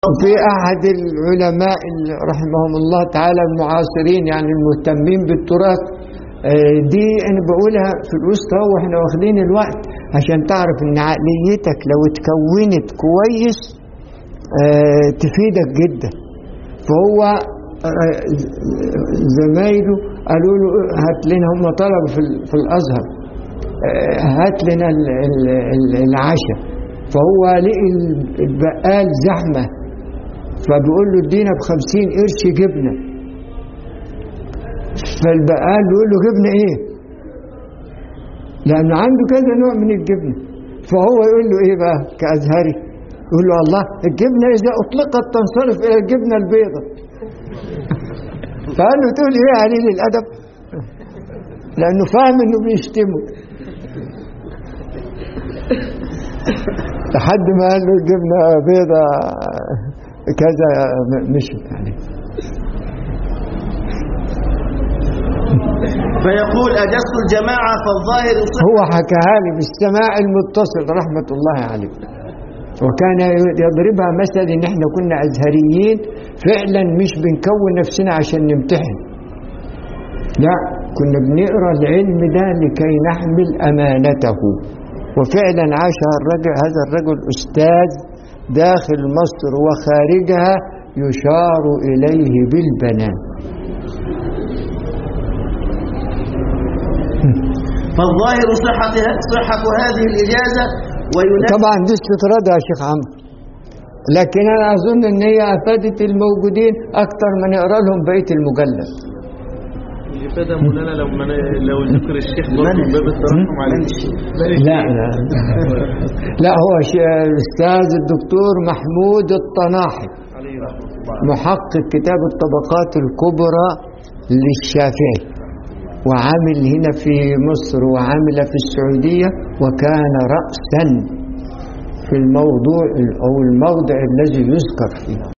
في أحد العلماء ال- رحمهم الله تعالى المعاصرين يعني المهتمين بالتراث آه، دي أنا بقولها في الوسط أهو وإحنا واخدين الوقت عشان تعرف إن عقليتك لو اتكونت كويس آه، تفيدك جدا فهو آه، زمايله قالوا له هات لنا هم طلبوا في, ال- في الأزهر آه، هات لنا ال- ال- ال- العشاء فهو لقي البقال زحمه فبيقول له ادينا بخمسين قرش جبنة فالبقال بيقول له جبنة ايه لأنه عنده كذا نوع من الجبنة فهو يقول له ايه بقى كأزهري يقول له الله الجبنة إذا أطلقت تنصرف إلى الجبنة البيضاء فقال له تقول ايه يا قليل الأدب لأنه فاهم إنه بيشتمه لحد ما قال له الجبنة بيضاء كذا مشي يعني فيقول أجزت الجماعة فالظاهر صحة هو حكاها لي بالسماع المتصل رحمة الله عليه وكان يضربها مثل ان احنا كنا ازهريين فعلا مش بنكون نفسنا عشان نمتحن لا كنا بنقرا العلم ده لكي نحمل امانته وفعلا عاش الرجل هذا الرجل استاذ داخل مصر وخارجها يشار اليه بالبنان فالظاهر صحة صحة هذه الإجازة وينافي طبعا دي استطراد يا شيخ عمرو لكن انا اظن ان هي افادت الموجودين اكتر ما نقرا لهم بقيه المجلد الإفادة مولانا لو من لو ذكر الشيخ برضه باب الترحم عليه لا لا لا هو ش- الاستاذ الدكتور محمود الطناحي عليه رحمة الله محقق كتاب الطبقات الكبرى للشافعي وعامل هنا في مصر وعامل في السعودية وكان رأسا في الموضوع أو الموضع الذي يذكر فيه